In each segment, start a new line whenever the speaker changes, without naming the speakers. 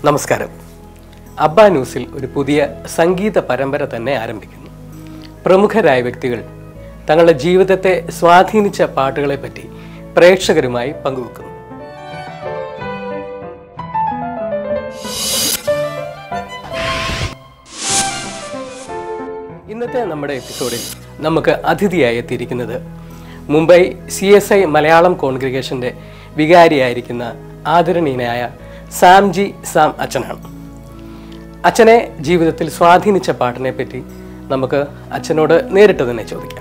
നമസ്കാരം അബ്ബ ന്യൂസിൽ ഒരു പുതിയ സംഗീത പരമ്പര തന്നെ ആരംഭിക്കുന്നു പ്രമുഖരായ വ്യക്തികൾ തങ്ങളുടെ ജീവിതത്തെ സ്വാധീനിച്ച പാട്ടുകളെ പറ്റി പ്രേക്ഷകരുമായി പങ്കുവെക്കുന്നു ഇന്നത്തെ നമ്മുടെ എപ്പിസോഡിൽ നമുക്ക് അതിഥിയായി എത്തിയിരിക്കുന്നത് Mumbai C S I Malayalam കോൺഗ്രിഗേഷന്റെ വികാരിയായിരിക്കുന്ന ആദരണീയനായ സാംജി സാം അച്ഛനാണ് അച്ഛനെ ജീവിതത്തിൽ സ്വാധീനിച്ച പാട്ടിനെ പറ്റി നമുക്ക് അച്ഛനോട് നേരിട്ട് തന്നെ ചോദിക്കാം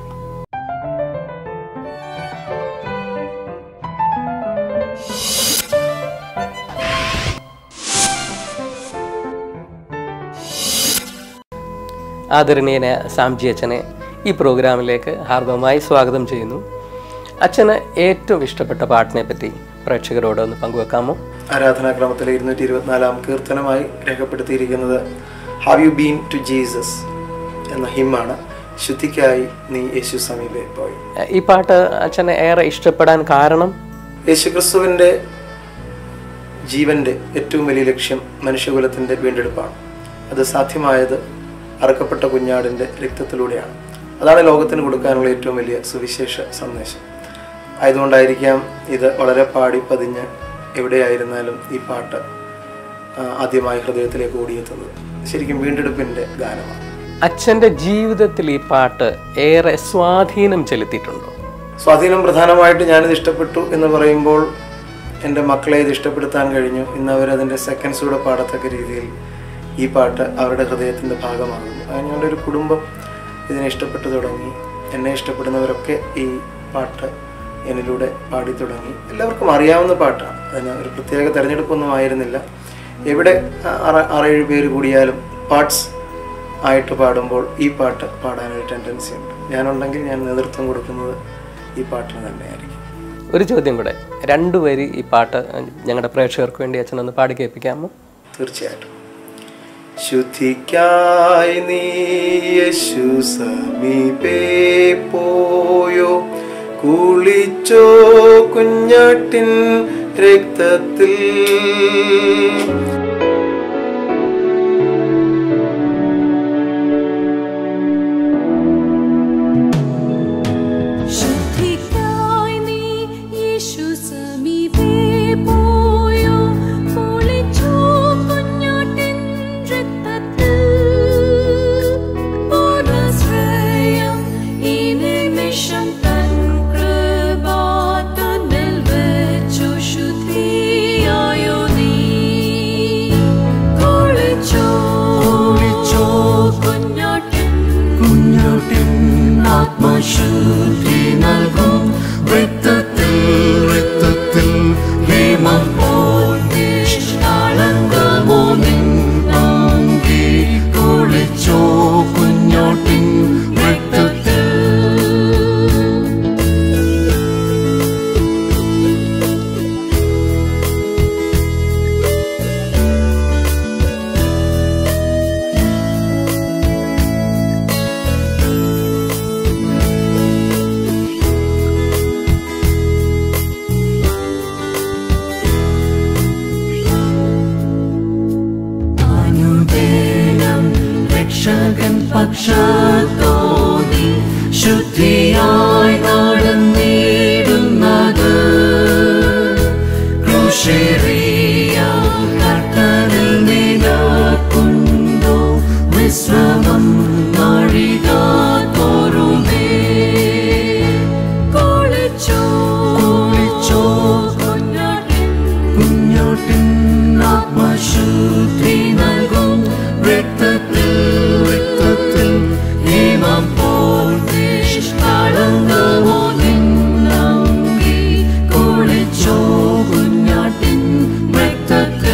ആദരണീയനായ സാംജി അച്ഛനെ ഈ പ്രോഗ്രാമിലേക്ക് ഹാർദവമായി സ്വാഗതം ചെയ്യുന്നു അച്ഛന് ഏറ്റവും ഇഷ്ടപ്പെട്ട പാട്ടിനെ പറ്റി പ്രേക്ഷകരോട് ഒന്ന് പങ്കുവെക്കാമോ
ആരാധനാക്രമത്തിലെ ഇരുന്നൂറ്റി ഇരുപത്തിനാലാം കീർത്തനമായി രേഖപ്പെടുത്തിയിരിക്കുന്നത് have you been to Jesus എന്ന ഹിമ്മാണ് ശുദ്ധിക്കായി നീ യേശു സമീപേ പോയി
ഈ പാട്ട് അച്ഛനെ ഏറെ ഇഷ്ടപ്പെടാൻ കാരണം
യേശുക്രിസ്തുവിൻ്റെ ജീവന്റെ ഏറ്റവും വലിയ ലക്ഷ്യം മനുഷ്യകുലത്തിൻ്റെ വീണ്ടെടുപ്പാണ് അത് സാധ്യമായത് അറക്കപ്പെട്ട കുഞ്ഞാടിൻ്റെ രക്തത്തിലൂടെയാണ് അതാണ് ലോകത്തിന് കൊടുക്കാനുള്ള ഏറ്റവും വലിയ സുവിശേഷ സന്ദേശം ആയതുകൊണ്ടായിരിക്കാം ഇത് വളരെ പാടി പതിഞ്ഞ് എവിടെയായിരുന്നാലും ഈ പാട്ട് ആ, ആദ്യമായി ഹൃദയത്തിലേക്ക് ഓടിയെത്തുന്നത് ശരിക്കും വീണ്ടെടുപ്പിൻ്റെ ഗാനമാണ്
അച്ഛൻ്റെ ജീവിതത്തിൽ ഈ പാട്ട് ഏറെ സ്വാധീനം ചെലുത്തിയിട്ടുണ്ടോ
സ്വാധീനം പ്രധാനമായിട്ട് ഞാനിത് ഇഷ്ടപ്പെട്ടു എന്ന് പറയുമ്പോൾ എൻ്റെ മക്കളെ ഇത് ഇഷ്ടപ്പെടുത്താൻ കഴിഞ്ഞു ഇന്ന് അവരതിൻ്റെ സെക്കൻഡ്സ് കൂടെ പാടത്തക്ക രീതിയിൽ ഈ പാട്ട് അവരുടെ ഹൃദയത്തിൻ്റെ ഭാഗമാകുന്നു അങ്ങനെ ഞങ്ങളുടെ ഒരു കുടുംബം ഇതിനെ ഇഷ്ടപ്പെട്ടു തുടങ്ങി എന്നെ ഇഷ്ടപ്പെടുന്നവരൊക്കെ ഈ പാട്ട് എന്നിലൂടെ പാടി തുടങ്ങി എല്ലാവർക്കും അറിയാവുന്ന പാട്ടാണ് അതിന് ഒരു പ്രത്യേക തിരഞ്ഞെടുപ്പൊന്നും ആയിരുന്നില്ല എവിടെ ആറ് ആറേഴ് പേര് കൂടിയാലും പാർട്സ് ആയിട്ട് പാടുമ്പോൾ ഈ പാട്ട് പാടാനൊരു ടെൻഡൻസി ഉണ്ട് ഞാനുണ്ടെങ്കിൽ ഞാൻ നേതൃത്വം കൊടുക്കുന്നത് ഈ പാട്ടിന് തന്നെയായിരിക്കും
ഒരു ചോദ്യം കൂടെ രണ്ടു വരി ഈ പാട്ട് ഞങ്ങളുടെ പ്രേക്ഷകർക്ക് വേണ്ടി അച്ഛനൊന്ന് പാടി കേൾപ്പിക്കാമോ
തീർച്ചയായിട്ടും ശുദ്ധിക്കായി നീ യേശു സമീപേ പോയോ കുളിച്ചോ കുഞ്ഞാട്ടിൻ രക്തത്തിൽ
ശുദ്ധിക്കായി നീ യേശു സമീപേ പോയോ കുളിച്ചോ കുഞ്ഞാട്ടിൻ രക്തത്തിൽ പൂർണ്ണശ്രേയം ഈ നിമിഷം തൻ കൃപ തന്നിൽ വെച്ചു ശുദ്ധിയായോ നീ കുളിച്ചോ കുളിച്ചോ കുഞ്ഞാട്ടിൻ
കുഞ്ഞാട്ടിൻ ആത്മശുദ്ധി നൽകും രക്തത്തിൽ രക്തത്തിൽ ഹേമം പോൽ നിഷ്കളങ്കമോ നിന്നങ്കി കുളിച്ചോ കുഞ്ഞാട്ടിൻ രക്തത്തിൽ അനുദിനം രക്ഷകൻ പക്ഷത്തോന്നി ശുദ്ധിയായി നടന്നിടുന്നത് ക്രൂശേറിയ കർത്തനിൽ നിലക്കുണ്ടോ വിശ്രമം നാഴിക തോറുമേ
കുളിച്ചോ
കുളിച്ചോ
കുഞ്ഞാട്ടിൻ
കുഞ്ഞാട്ടിൻ ആത്മശുദ്ധി നൽകും രക്തത്തിൽ രക്തത്തിൽ ഹേമം പോൽ നിഷ്കളങ്കമോ നിന്നങ്കി കുളിച്ചോ കുഞ്ഞാട്ടിൻ രക്തത്തിൽ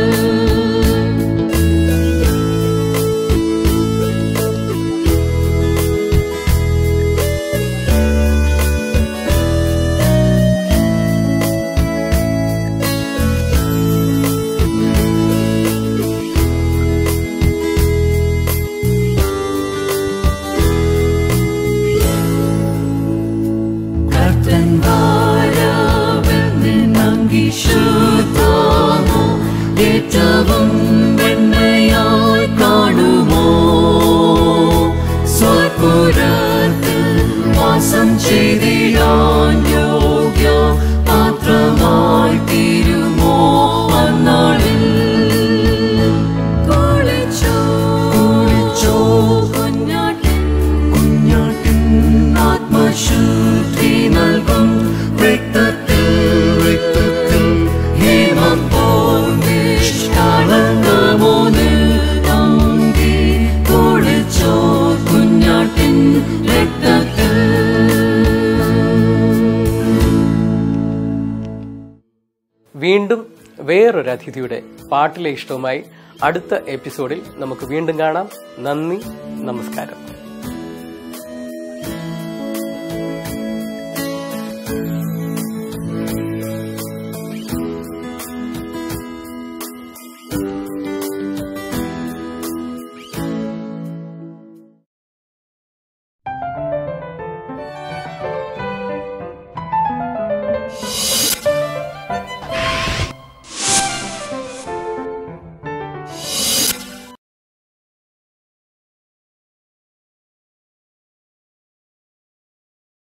കർത്തൻ വാരാവിൽ നിന്നങ്കി ശുദ്ധമോ ഏറ്റവും
വേറൊരു അതിഥിയുടെ പാട്ടിലെ ഇഷ്ടവുമായി അടുത്ത എപ്പിസോഡിൽ നമുക്ക് വീണ്ടും കാണാം നന്ദി നമസ്കാരം